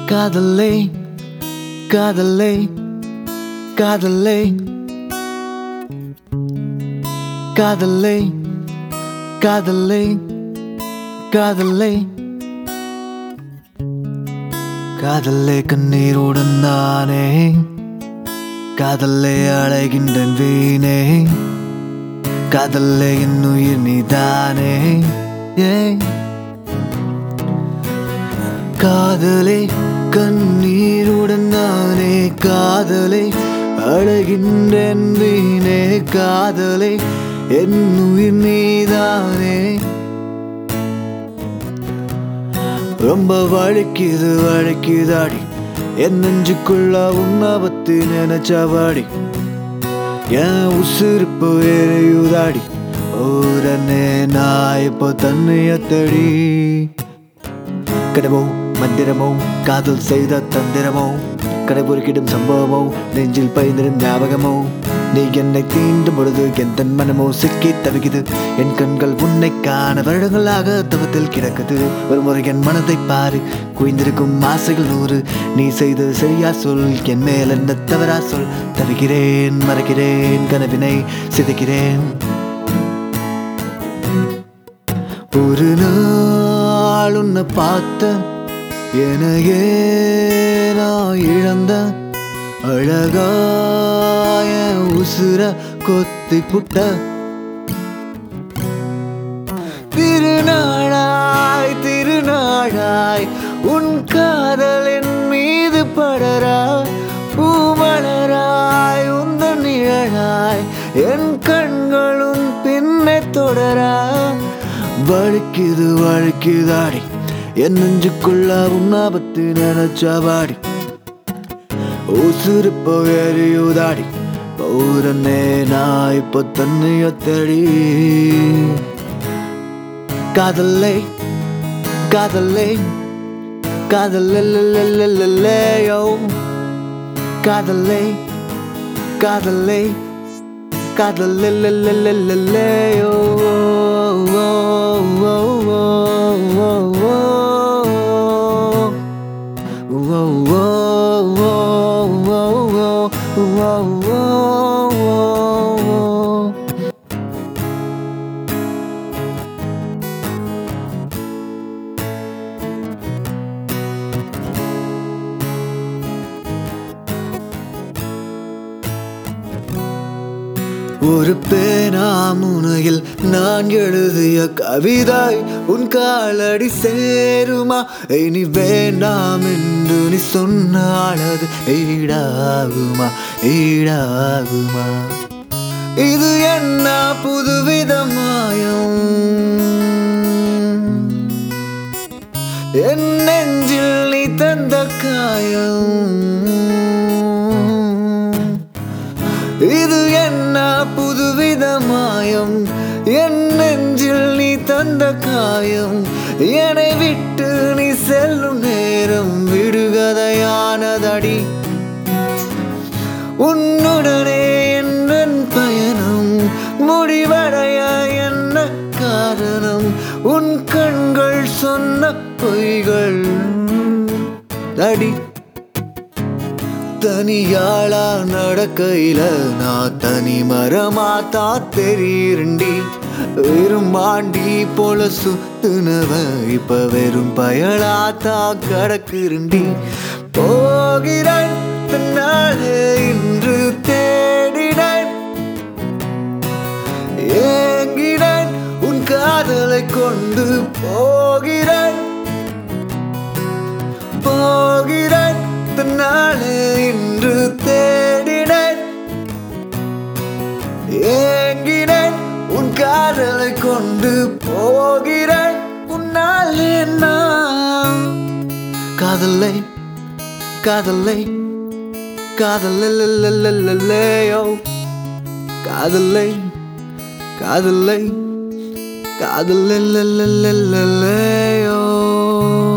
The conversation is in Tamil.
காதலே காதலே காதலே காதலே காதலே காதலே காதலே கண்ணீருடன் நானே காதலே அழைகின்றேன் வீணே காதலே என் உயிர் நீதானே ஏய் காதலே கண்ணீருடன் நானே காதலே அழகின்றேன் வீணே காதலே என் உயிர் நீதானே ரொம்ப வழுக்கிது வழுக்கிதாடி என் நெஞ்சுக்குள்ள உன்னை பத்தி நினைச்சவாடி என் உசுருப்பு எரியுதாடி உடனே நான் இப்போ தன்னைய தேடி கடமோ மந்திரமோ காதல் செய்த தந்திரமோ கடைபொருக்கிடும் சம்பவமோ நெஞ்சில் பயந்திடும் ஞாபகமோ நீ என்னை தீண்டும் பொழுது என் தன் மனமோ சிக்கி தவிக்குது என் கண்கள் உன்னை காண வருடங்களாக தவத்தில் கிடக்குது ஒரு முறை என் மனதை பாரு குவிந்திருக்கும் ஆசைகள் நூறு நீ செய்தது சரியா சொல் என் மேல் என்ன தவறா சொல் தவிக்கிறேன் மறைக்கிறேன் கனவினை சிதைக்கிறேன் ஒரு நாள் உன்னை பார்த்த எனையே நான் இழந்த அழகாய உசுர கொத்தி புட்ட திருநாளாய் திருநாளாய் உன் காதல் என் மீது படரா பூமலராய் உந்த நிழலாய் என் கண்களும் பின்னை தொடரா வழுக்குது வழுக்குதாடி என் நெஞ்சுக்குள்ள உன்னாபத்து நினைச்சவாடி உசுறு போயறியுதாடி பௌரனே நான் இப்போ தன்னைய தேடி காதல்லே காதல்லே காதல்லையோ காதல்லே காதல்லே காதல்லையோ ஒரு பேனா முனையில் நான் எழுதிய கவிதாய் உன் காலடி சேருமா இனி வேண்டாம் என்று நீ சொன்னால் அது ஈடாகுமா ஈடாகுமா இது என்ன புதுவிதமாயம் என் நெஞ்சில் நீ தந்த காயம் இது என்ன புதுவிதமாயம் என் நெஞ்சில் நீ தந்த காயம் என்னை விட்டு நீ செல்லும் நேரம் விடுகதையானதடி உன்னுடனே என் பயணம் முடிவடைய என்ன காரணம் உன் கண்கள் சொன்ன பொய்கள் அடி தனியாளா நடக்கையில நான் தனி மரமாத்தா தெரியுண்டி வெறும் மாண்டி போல சுத்துனவ இப்ப வெறும் பயலாத்தா கடக்குருண்டி போகிறேன் தன்னாலே இன்று தேடினேன் ஏங்கினேன் உன் காதலை கொண்டு போகிறேன் போகிறேன் தன்னாலே இன்று தேடினேன் ஏங்கினேன் உன் காதலை கொண்டு போகிறேன் உன்னாலே நான் காதலை காதலை காதலையோ காதலை காதலை காதலையோ